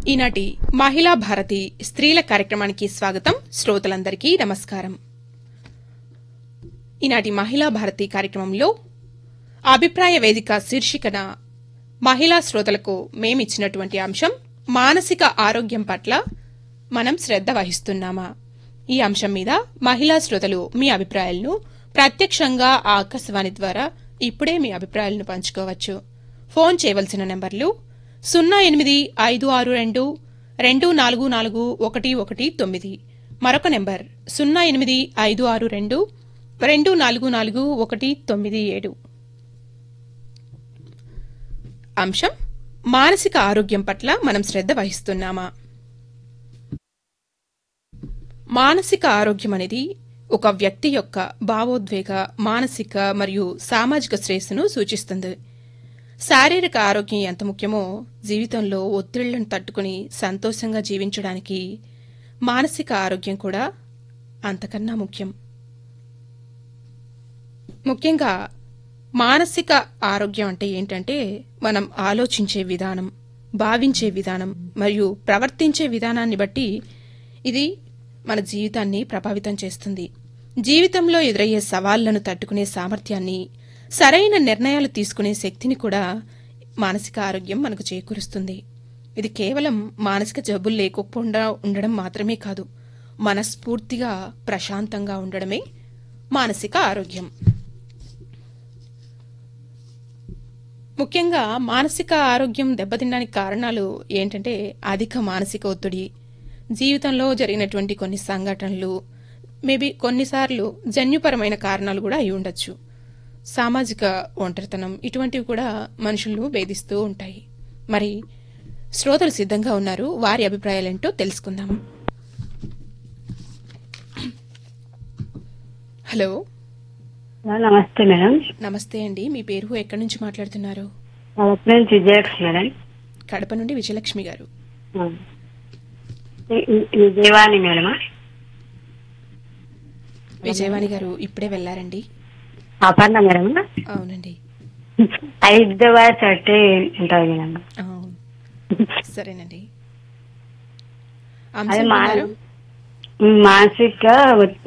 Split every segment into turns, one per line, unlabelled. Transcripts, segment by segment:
ఈనాటి మహిళా భారతి స్త్రీల కార్యక్రమానికి స్వాగతం శ్రోతలందరికీ నమస్కారం ఈనాటి మహిళా భారతి కార్యక్రమంలో అభిప్రాయ వేదిక శీర్షికన మహిళా శ్రోతలకు మేమిచ్చినటువంటి అంశం మానసిక ఆరోగ్యం పట్ల మనం శ్రద్ధ వహిస్తున్నామా ఈ అంశం మీద మహిళా శ్రోతలు మీ అభిప్రాయాలను ప్రత్యక్షంగా ఆ ఆకాశవాణి ద్వారా ఇప్పుడే మీ అభిప్రాయాలను పంచుకోవచ్చు ఫోన్ చేయవలసిన నెంబర్లు సున్నా ఎనిమిది ఐదు ఆరు రెండు రెండు నాలుగు నాలుగు ఒకటి ఒకటి తొమ్మిది మరొక నెంబర్ సున్నా ఎనిమిది ఐదు ఆరు రెండు రెండు నాలుగు నాలుగు ఒకటి తొమ్మిది ఏడు అంశం మానసిక ఆరోగ్యం పట్ల మనం శ్రద్ధ వహిస్తున్నామా మానసిక ఆరోగ్యం అనేది ఒక వ్యక్తి యొక్క భావోద్వేగ మానసిక మరియు సామాజిక శ్రేయస్సును సూచిస్తుంది శారీరక ఆరోగ్యం ఎంత ముఖ్యమో జీవితంలో ఒత్తిళ్లను తట్టుకుని సంతోషంగా జీవించడానికి మానసిక ఆరోగ్యం కూడా అంతకన్నా ముఖ్యం ముఖ్యంగా మానసిక ఆరోగ్యం అంటే ఏంటంటే మనం ఆలోచించే విధానం భావించే విధానం మరియు ప్రవర్తించే విధానాన్ని బట్టి ఇది మన జీవితాన్ని ప్రభావితం చేస్తుంది జీవితంలో ఎదురయ్యే సవాళ్లను తట్టుకునే సామర్థ్యాన్ని సరైన నిర్ణయాలు తీసుకునే శక్తిని కూడా మానసిక ఆరోగ్యం మనకు చేకూరుస్తుంది ఇది కేవలం మానసిక జబ్బులు లేకపోకుండా ఉండడం మాత్రమే కాదు మనస్ఫూర్తిగా ప్రశాంతంగా ఉండడమే మానసిక ఆరోగ్యం ముఖ్యంగా మానసిక ఆరోగ్యం దెబ్బతినడానికి కారణాలు ఏంటంటే అధిక మానసిక ఒత్తిడి జీవితంలో జరిగినటువంటి కొన్ని సంఘటనలు మేబీ కొన్నిసార్లు జన్యుపరమైన కారణాలు కూడా అయి ఉండొచ్చు సామాజిక ఒంటరితనం ఇటువంటివి కూడా మనుషులను వేధిస్తూ ఉంటాయి మరి శ్రోతలు సిద్ధంగా ఉన్నారు వారి అభిప్రాయాలేంటో తెలుసుకుందాం హలో
నమస్తే మేడం
నమస్తే అండి మీ పేరు ఎక్కడి నుంచి మాట్లాడుతున్నారు
కడప నుంచి విజయలక్ష్మి మేడం
కడప నుండి విజయలక్ష్మి గారు
ఆ. ఈ- ఈ- విజయవాణి మేడమా
విజయవాణి గారు ఇప్పుడే వెళ్ళారండి
అపర్ణ మేడం
అవునండి
హైదరాబాద్ అంటే ఉంటుంది మేడం
అవును. సరేనండి
అది
అంశం
మా
విన్నారు?
మానసిక ఒత్-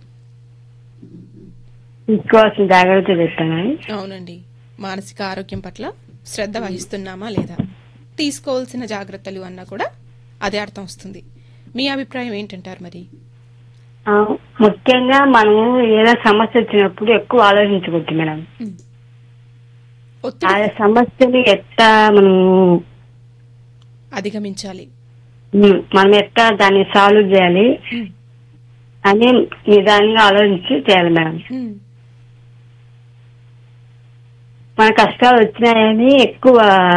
తీసుకోవాల్సిన జాగ్రత్త చెప్తాను
అవునండి మానసిక ఆరోగ్యం పట్ల శ్రద్ధ వహిస్తున్నామా లేదా తీసుకోవాల్సిన జాగ్రత్తలు అన్నా కూడా అదే అర్థం వస్తుంది మీ అభిప్రాయం ఏంటంటారు మరి
ఆ, ముఖ్యంగా మనము ఏదో సమస్య వచ్చినప్పుడు ఎక్కువ ఆలోచించకూడదు మేడం
ఉమ్.
ఆ
ఒత్తిడి
సమస్యని ఎట్లా మనము
అధిగమించాలి
ఉమ్, మనం ఎట్లా దాన్ని సాల్వ్ చేయాలి
ఉమ్.
అని నిదానంగా ఆలోచించి చేయాలి మేడం
ఉమ్.
మన కష్టాలు వచ్చినాయని ఎక్కువ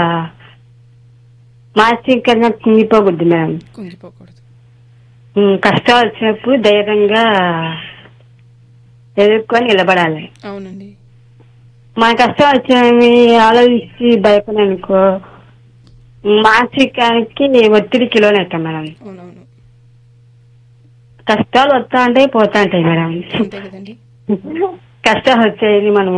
మానసికంగా కుంగిపోకూడదు మేడం
కుంగిపోకూడదు
ఉమ్, కష్టాలు వచ్చినప్పుడు ధైర్యంగా ఎదుర్కొని నిలబడాలి
అవునండి
మన కష్టాలు వచ్చినవి ఆలోచించి భయపడనుకో మానసికానికి ఒత్తిడి కిలోనెట్టాం మేడం
అవునవును
కష్టాలు వస్తా ఉంటాయి పోతా ఉంటాయి మేడం
అంతే కదండి
కష్టాలు వచ్చాయని మనము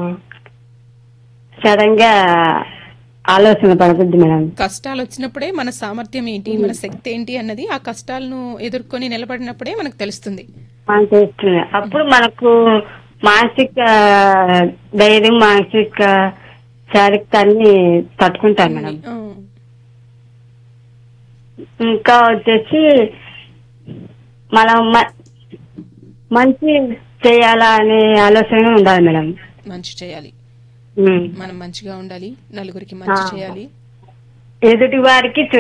సడన్ గా ఆలోచన పడకూడదు మేడం
కష్టాలు వచ్చినప్పుడే మన సామర్థ్యం ఏంటి మన శక్తి ఏంటి అన్నది ఆ కష్టాలను ఎదుర్కొని నిలబడినప్పుడే మనకు తెలుస్తుంది
మనం చేస్తుంది అప్పుడు మనకు మానసిక ధైర్యం మానసిక శారీరకాన్ని తట్టుకుంటాం మేడం
ఆ,
ఇంకా వచ్చేసి మనం మ- మంచి చేయాలా అనే ఆలోచన ఉండాలి మేడం
మంచి చేయాలి
ఉమ్.
మనం మంచిగా ఉండాలి నలుగురికి మంచి
ఆ.
చేయాలి
ఎదుటి వారికి